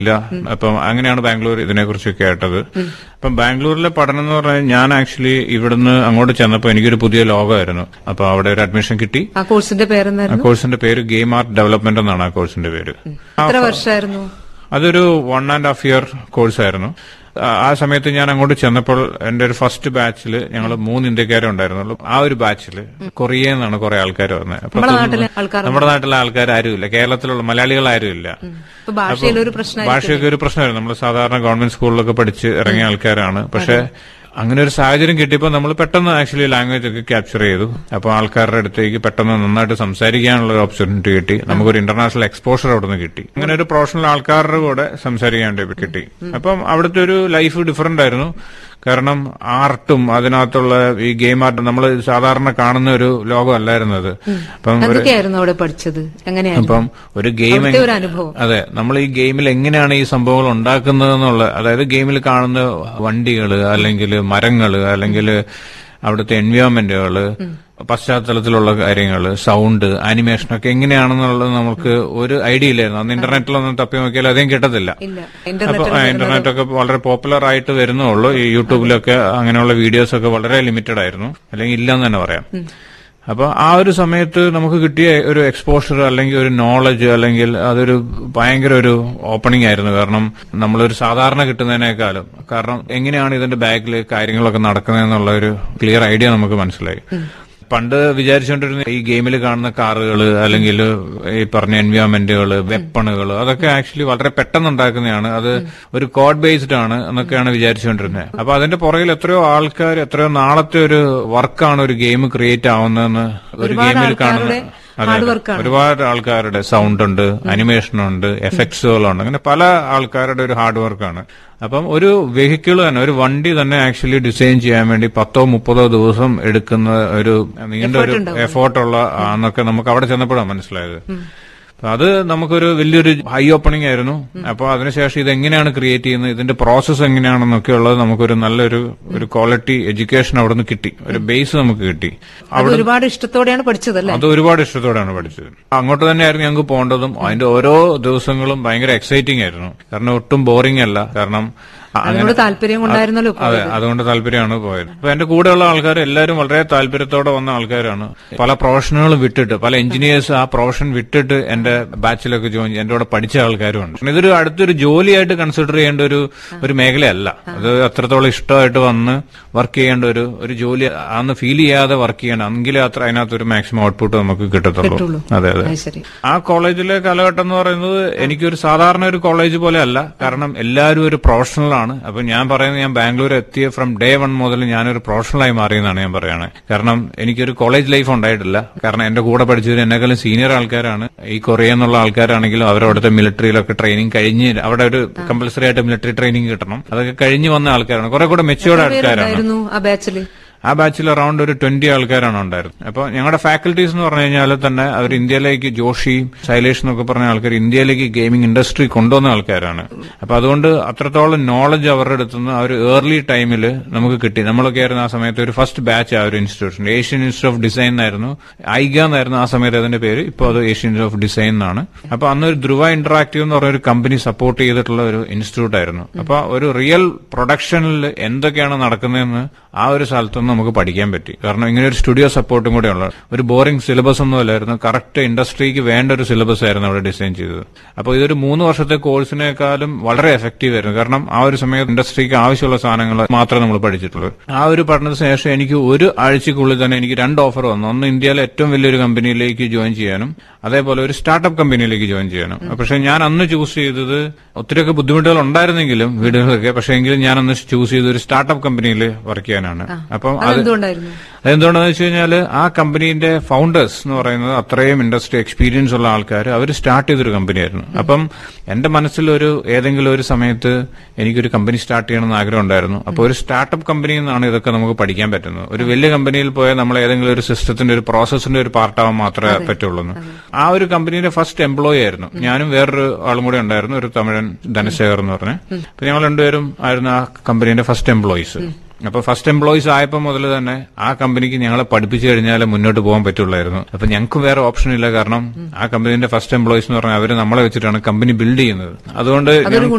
ഇല്ല അപ്പം അങ്ങനെയാണ് ബാംഗ്ലൂർ ഇതിനെക്കുറിച്ച് കേട്ടത് അപ്പം ബാംഗ്ലൂരിലെ പഠനം എന്ന് പറഞ്ഞാൽ ഞാൻ ആക്ച്വലി ഇവിടുന്ന് അങ്ങോട്ട് ചെന്നപ്പോൾ എനിക്കൊരു പുതിയ ലോകമായിരുന്നു അപ്പൊ അവിടെ ഒരു അഡ്മിഷൻ കിട്ടി ആ കോഴ്സിന്റെ ആ പേരെന്തായിരുന്നു കോഴ്സിന്റെ പേര് ഗെയിം ആർട്ട് ഡെവലപ്മെന്റ് എന്നാണ് ആ കോഴ്സിന്റെ പേര് എത്ര വർഷമായിരുന്നു അതൊരു വൺ ആൻഡ് ഹാഫ് ഇയർ കോഴ്സായിരുന്നു ആ- ആ സമയത്ത് ഞാൻ അങ്ങോട്ട് ചെന്നപ്പോൾ എന്റെ ഒരു ഫസ്റ്റ് ബാച്ചിൽ ഞങ്ങൾ മൂന്ന് ഇന്ത്യക്കാരെ ഉണ്ടായിരുന്നുള്ളൂ ആ ഒരു ബാച്ചിൽ കൊറിയയിൽ നിന്നാണ് കുറെ ആൾക്കാർ വന്നത് അപ്പൊ നമ്മുടെ നാട്ടിലെ ആൾക്കാർ നമ്മുടെ നാട്ടിലെ ആൾക്കാർ ആരുമില്ല കേരളത്തിലുള്ള മലയാളികൾ ആരുമില്ല ഇപ്പൊ ഭാഷയിലൊരു പ്രശ്നം ഭാഷയൊക്കെ ഒരു പ്രശ്നമായിരുന്നു നമ്മൾ സാധാരണ ഗവൺമെന്റ് സ്കൂളിലൊക്കെ പഠിച്ച് ഇറങ്ങിയ ആൾക്കാരാണ് പക്ഷെ അങ്ങനെ ഒരു സാഹചര്യം കിട്ടിയപ്പോൾ നമ്മൾ പെട്ടെന്ന് ആക്ച്വലി ലാംഗ്വേജ് ഒക്കെ ക്യാപ്ചർ ചെയ്തു അപ്പോൾ ആൾക്കാരുടെ അടുത്തേക്ക് പെട്ടെന്ന് നന്നായിട്ട് സംസാരിക്കാനുള്ള ഒരു ഓപ്പർച്യൂണിറ്റി കിട്ടി നമുക്കൊരു ഇന്റർനാഷണൽ എക്സ്പോഷർ അവിടെ നിന്ന് കിട്ടി അങ്ങനെ ഒരു പ്രൊഫഷണൽ ആൾക്കാരുടെ കൂടെ സംസാരിക്കാൻ വേണ്ടി കിട്ടി അപ്പം അവിടുത്തെ ഒരു ലൈഫ് ഡിഫറെന്റ് ആയിരുന്നു കാരണം ആർട്ടും അതിനകത്തുള്ള ഈ ഗെയിം ആർട്ട് നമ്മൾ സാധാരണ കാണുന്ന ഒരു ലോകമല്ലായിരുന്നു അത് അപ്പം ഒരു എന്തൊക്കെയായിരുന്നു അവിടെ പഠിച്ചത് എങ്ങനെയായിരുന്നു അപ്പം ഒരു ഗെയിം അവിടുത്തെ ഒരു അനുഭവം അതെ നമ്മൾ ഈ ഗെയിമിൽ എങ്ങനെയാണ് ഈ സംഭവങ്ങൾ ഉണ്ടാക്കുന്നത് എന്നുള്ള അതായത് ഗെയിമിൽ കാണുന്ന വണ്ടികള് അല്ലെങ്കിൽ മരങ്ങള് അല്ലെങ്കിൽ അവിടുത്തെ എൻവയോൺമെന്റുകള് പശ്ചാത്തലത്തിലുള്ള കാര്യങ്ങൾ സൗണ്ട് ആനിമേഷൻ ഒക്കെ എങ്ങനെയാണെന്നുള്ളത് നമുക്ക് ഒരു ഐഡിയ ഇല്ലായിരുന്നു അന്ന് ഇന്റർനെറ്റിലൊന്നും തപ്പി നോക്കിയാൽ അധികം കിട്ടത്തില്ല ഇല്ല അപ്പൊ ഇന്റർനെറ്റ് ഇന്റർനെറ്റ് ഒക്കെ വളരെ പോപ്പുലർ ആയിട്ട് വരുന്നുള്ളൂ ഈ യൂട്യൂബിലൊക്കെ അങ്ങനെയുള്ള വീഡിയോസ് ഒക്കെ വളരെ ലിമിറ്റഡ് ആയിരുന്നു അല്ലെങ്കിൽ ഇല്ലെന്ന് തന്നെ പറയാം അപ്പൊ ആ ഒരു സമയത്ത് നമുക്ക് കിട്ടിയ ഒരു എക്സ്പോഷർ അല്ലെങ്കിൽ ഒരു നോളജ് അല്ലെങ്കിൽ അതൊരു ഭയങ്കര ഒരു ഓപ്പണിംഗ് ആയിരുന്നു കാരണം നമ്മളൊരു സാധാരണ കിട്ടുന്നതിനേക്കാളും കാരണം എങ്ങനെയാണ് ഇതിന്റെ ബാക്കിൽ കാര്യങ്ങളൊക്കെ നടക്കുന്നതെന്നുള്ള ഒരു ക്ലിയർ ഐഡിയ നമുക്ക് മനസ്സിലായി പണ്ട് വിചാരിച്ചുകൊണ്ടിരുന്ന ഈ ഗെയിമിൽ കാണുന്ന കാറുകൾ അല്ലെങ്കിൽ ഈ പറഞ്ഞ എൻവയോൺമെന്റുകൾ വെപ്പണുകൾ അതൊക്കെ ആക്ച്വലി വളരെ പെട്ടെന്ന് ഉണ്ടാക്കുന്നതാണ് അത് ഒരു കോഡ് ബേസ്ഡ് ആണ് എന്നൊക്കെയാണ് വിചാരിച്ചുകൊണ്ടിരുന്നത് അപ്പൊ അതിന്റെ പുറകിൽ എത്രയോ ആൾക്കാർ എത്രയോ നാളത്തെ ഒരു വർക്കാണ് ഒരു ഗെയിം ക്രിയേറ്റ് ആവുന്നതെന്ന് ഒരു ഒരുപാട് ഗെയിമിൽ കാണുന്ന ആൾക്കാരുടെ അതെ, hard അതെ. work ആണ്. ഒരുപാട് ആൾക്കാരുടെ സൗണ്ട് ഉണ്ട് അനിമേഷൻ ഉണ്ട് എഫക്ട്സുകളുണ്ട് അങ്ങനെ പല ആൾക്കാരുടെ ഒരു ഹാർഡ് വർക്കാണ് അപ്പം ഒരു വെഹിക്കിൾ തന്നെ ഒരു വണ്ടി തന്നെ ആക്ച്വലി ഡിസൈൻ ചെയ്യാൻ വേണ്ടി പത്തോ മുപ്പതോ ദിവസം എടുക്കുന്ന ഒരു നീണ്ട ഒരു എഫോർട്ടുള്ള ആന്നൊക്കെ നമുക്ക് അവിടെ ചെന്നപ്പോഴാണ് മനസ്സിലായത് അപ്പൊ അത് നമുക്കൊരു വലിയൊരു ഹൈ ഓപ്പണിംഗ് ആയിരുന്നു അപ്പൊ അതിനുശേഷം ഇത് എങ്ങനെയാണ് ക്രിയേറ്റ് ചെയ്യുന്നത് ഇതിന്റെ പ്രോസസ്സ് എങ്ങനെയാണെന്നൊക്കെ ഉള്ളത് നമുക്കൊരു നല്ലൊരു ഒരു ക്വാളിറ്റി എഡ്യൂക്കേഷൻ അവിടെ നിന്ന് കിട്ടി ഒരു ബേസ് നമുക്ക് കിട്ടി അത് ഒരുപാട് ഇഷ്ടത്തോടെയാണ് പഠിച്ചതല്ലേ അത് ഒരുപാട് ഇഷ്ടത്തോടെയാണ് പഠിച്ചത് അങ്ങോട്ട് തന്നെയായിരുന്നു ഞങ്ങൾക്ക് പോകേണ്ടതും അതിന്റെ ഓരോ ദിവസങ്ങളും ഭയങ്കര എക്സൈറ്റിംഗ് ആയിരുന്നു കാരണം ഒട്ടും ബോറിംഗ് അല്ല കാരണം അ- അതിനോട് താല്പര്യം കൊണ്ടായിരുന്നല്ലോ അതെ അതുകൊണ്ട് താല്പര്യമാണ് പോയത് അപ്പൊ എന്റെ കൂടെയുള്ള ആൾക്കാർ എല്ലാവരും വളരെ താല്പര്യത്തോടെ വന്ന ആൾക്കാരാണ് പല പ്രൊഫഷനുകളും വിട്ടിട്ട് പല എഞ്ചിനീയേഴ്സ് ആ പ്രൊഫഷൻ വിട്ടിട്ട് എന്റെ ബാച്ചിലൊക്കെ ജോയിൻ എന്റെ കൂടെ പഠിച്ച ആൾക്കാരുമുണ്ട് ഇതൊരു അടുത്തൊരു ജോലിയായിട്ട് കൺസിഡർ ചെയ്യേണ്ട ഒരു ഒരു മേഖലയല്ല അത് അത്രത്തോളം ഇഷ്ടമായിട്ട് വന്ന് വർക്ക് ചെയ്യേണ്ട ഒരു ഒരു ജോലി അന്ന് ഫീൽ ചെയ്യാതെ വർക്ക് ചെയ്യണം എങ്കിലേ അത്ര അതിനകത്ത് ഒരു മാക്സിമം ഔട്ട്പുട്ട് നമുക്ക് കിട്ടത്തുള്ളൂ കിട്ടുള്ളൂ. അതെ അതെ അത് ശരി ആ കോളേജിലെ കാലഘട്ടം എന്ന് പറയുന്നത് എനിക്കൊരു സാധാരണ ഒരു കോളേജ് പോലെ അല്ല കാരണം എല്ലാവരും ഒരു പ്രൊഫഷണൽ ആണ് അപ്പൊ ഞാൻ പറയുന്നത് ഞാൻ ബാംഗ്ലൂർ എത്തിയ ഫ്രം ഡേ വൺ മുതൽ ഞാനൊരു പ്രൊഫഷണലായി മാറിയെന്നാണ് ഞാൻ പറയുന്നത് കാരണം എനിക്കൊരു കോളേജ് ലൈഫ് ഉണ്ടായിട്ടില്ല കാരണം എന്റെ കൂടെ പഠിച്ചവർ എന്നെക്കാളും സീനിയർ ആൾക്കാരാണ് ഈ കൊറിയ എന്നുള്ള ആൾക്കാരാണെങ്കിലും അവരവിടുത്തെ മിലിറ്ററിയിലൊക്കെ ട്രെയിനിങ് കഴിഞ്ഞ് അവിടെ ഒരു കമ്പൽസറി ആയിട്ട് മിലിറ്ററി ട്രെയിനിങ് കിട്ടണം അതൊക്കെ കഴിഞ്ഞ് വന്ന ആൾക്കാരാണ് കുറെ കൂടെ മെച്ചുവേർഡ് ആൾക്കാരാണ് പേരുണ്ടായിരുന്നു ആ ബാച്ചില് ആ ബാച്ചിൽ അറൌണ്ട് ഒരു ട്വന്റി ആൾക്കാരാണ് ഉണ്ടായിരുന്നത് അപ്പോൾ ഞങ്ങളുടെ ഫാക്കൽറ്റീസ് എന്ന് പറഞ്ഞു കഴിഞ്ഞാൽ തന്നെ അവർ ഇന്ത്യയിലേക്ക് ജോഷി ശൈലേഷ് എന്നൊക്കെ പറഞ്ഞ ആൾക്കാർ ഇന്ത്യയിലേക്ക് ഗെയിമിംഗ് ഇൻഡസ്ട്രി കൊണ്ടുവന്ന ആൾക്കാരാണ് അപ്പൊ അതുകൊണ്ട് അത്രത്തോളം നോളജ് അവരുടെ അടുത്ത് നിന്ന് ആ ഒരു ഏർലി ടൈമിൽ നമുക്ക് കിട്ടി നമ്മളൊക്കെ ആയിരുന്നു ആ സമയത്ത് ഒരു ഫസ്റ്റ് ബാച്ച് ആ ഒരു institution Asian institute of design എന്നായിരുന്നു ഐഗ എന്നായിരുന്നു ആ സമയത്ത് അതിന്റെ പേര് ഇപ്പോൾ അത് ഏഷ്യൻ ഇൻസ്റ്റിറ്റ്യൂട്ട് ഓഫ് ഡിസൈൻ എന്നാണ് അപ്പൊ അന്ന് ഒരു ധ്രുവ ഇന്ററാക്റ്റീവ് എന്ന് പറഞ്ഞ ഒരു കമ്പനി സപ്പോർട്ട് ചെയ്തിട്ടുള്ള ഒരു ഇൻസ്റ്റിറ്റ്യൂട്ട് ആയിരുന്നു അപ്പൊ ഒരു റിയൽ പ്രൊഡക്ഷനിൽ എന്തൊക്കെയാണ് നടക്കുന്നതെന്ന് ആ ഒരു സ്ഥലത്തുനിന്ന് നമുക്ക് പഠിക്കാൻ പറ്റി കാരണം ഇങ്ങനെ ഒരു സ്റ്റുഡിയോ സപ്പോർട്ടും കൂടെ ഉള്ള ഒരു ബോറിംഗ് സിലബസ് ഒന്നും അല്ലായിരുന്നു കറക്റ്റ് ഇൻഡസ്ട്രിക്ക് വേണ്ട ഒരു സിലബസ് ആയിരുന്നു അവിടെ ഡിസൈൻ ചെയ്തത് അപ്പോൾ ഇതൊരു മൂന്ന് വർഷത്തെ കോഴ്സിനേക്കാളും വളരെ എഫക്റ്റീവ് ആയിരുന്നു കാരണം ആ ഒരു സമയത്ത് ഇൻഡസ്ട്രിക്ക് ആവശ്യമുള്ള സാധനങ്ങൾ മാത്രമേ നമ്മൾ പഠിച്ചിട്ടുള്ളൂ ആ ഒരു പഠനത്തിന് ശേഷം എനിക്ക് ഒരു ആഴ്ചക്കുള്ളിൽ തന്നെ എനിക്ക് രണ്ട് ഓഫർ വന്നു ഒന്ന് ഇന്ത്യയിലെ ഏറ്റവും വലിയൊരു കമ്പനിയിലേക്ക് ജോയിൻ ചെയ്യാനും അതേപോലെ ഒരു സ്റ്റാർട്ടപ്പ് കമ്പനിയിലേക്ക് ജോയിൻ ചെയ്യാനും പക്ഷെ ഞാൻ അന്ന് ചൂസ് ചെയ്തത് ഒത്തിരിയൊക്കെ ബുദ്ധിമുട്ടുകൾ ഉണ്ടായിരുന്നെങ്കിലും വീടുകളൊക്കെ പക്ഷേ എങ്കിലും ഞാൻ അന്ന് ചൂസ് ചെയ്തത് ഒരു സ്റ്റാർട്ടപ്പ് കമ്പനിയിൽ വർക്ക് ചെയ്യാനാണ് അപ്പം അത് അതെന്തുകൊണ്ടായിരുന്നു അതെന്തുകൊണ്ടാന്ന് വെച്ച് കഴിഞ്ഞാൽ ആ കമ്പനീന്റെ ഫൗണ്ടേഴ്സ് എന്ന് പറയുന്നത് അത്രയും ഇൻഡസ്ട്രി എക്സ്പീരിയൻസ് ഉള്ള ആൾക്കാർ അവർ സ്റ്റാർട്ട് ചെയ്തൊരു കമ്പനിയായിരുന്നു അപ്പം എന്റെ മനസ്സിൽ ഒരു ഏതെങ്കിലും ഒരു സമയത്ത് എനിക്കൊരു കമ്പനി സ്റ്റാർട്ട് ചെയ്യണമെന്ന് ആഗ്രഹം ഉണ്ടായിരുന്നു അപ്പോൾ ഒരു സ്റ്റാർട്ടപ്പ് കമ്പനിയിൽ നിന്നാണ് ഇതൊക്കെ നമുക്ക് പഠിക്കാൻ പറ്റുന്നത് ഒരു വലിയ കമ്പനിയിൽ പോയാൽ നമ്മൾ ഏതെങ്കിലും ഒരു സിസ്റ്റത്തിന്റെ ഒരു പ്രോസസ്സിന്റെ ഒരു പാർട്ടാവാൻ മാത്രമേ പറ്റുള്ളൂ എന്ന്. ആ ഒരു കമ്പനിയുടെ ഫസ്റ്റ് എംപ്ലോയി ആയിരുന്നു ഞാനും വേറൊരു ആളും കൂടെ ഉണ്ടായിരുന്നു ഒരു തമിഴൻ ധനശേഖർ എന്ന് പറഞ്ഞ് അപ്പൊ ഞങ്ങൾ രണ്ടുപേരും ആയിരുന്നു ആ കമ്പനിയുടെ ഫസ്റ്റ് എംപ്ലോയീസ് അപ്പൊ ഫസ്റ്റ് എംപ്ലോയീസ് ആയപ്പോൾ മുതൽ തന്നെ ആ കമ്പനിക്ക് ഞങ്ങളെ പഠിപ്പിച്ചു കഴിഞ്ഞാലേ മുന്നോട്ട് പോകാൻ പറ്റുള്ളായിരുന്നു അപ്പൊ ഞങ്ങൾക്ക് വേറെ ഓപ്ഷൻ ഇല്ല കാരണം ആ കമ്പനിന്റെ ഫസ്റ്റ് എംപ്ലോയീസ് എന്ന് പറഞ്ഞാൽ അവർ നമ്മളെ വെച്ചിട്ടാണ് കമ്പനി ബിൽഡ് ചെയ്യുന്നത് അതുകൊണ്ട് അതൊരു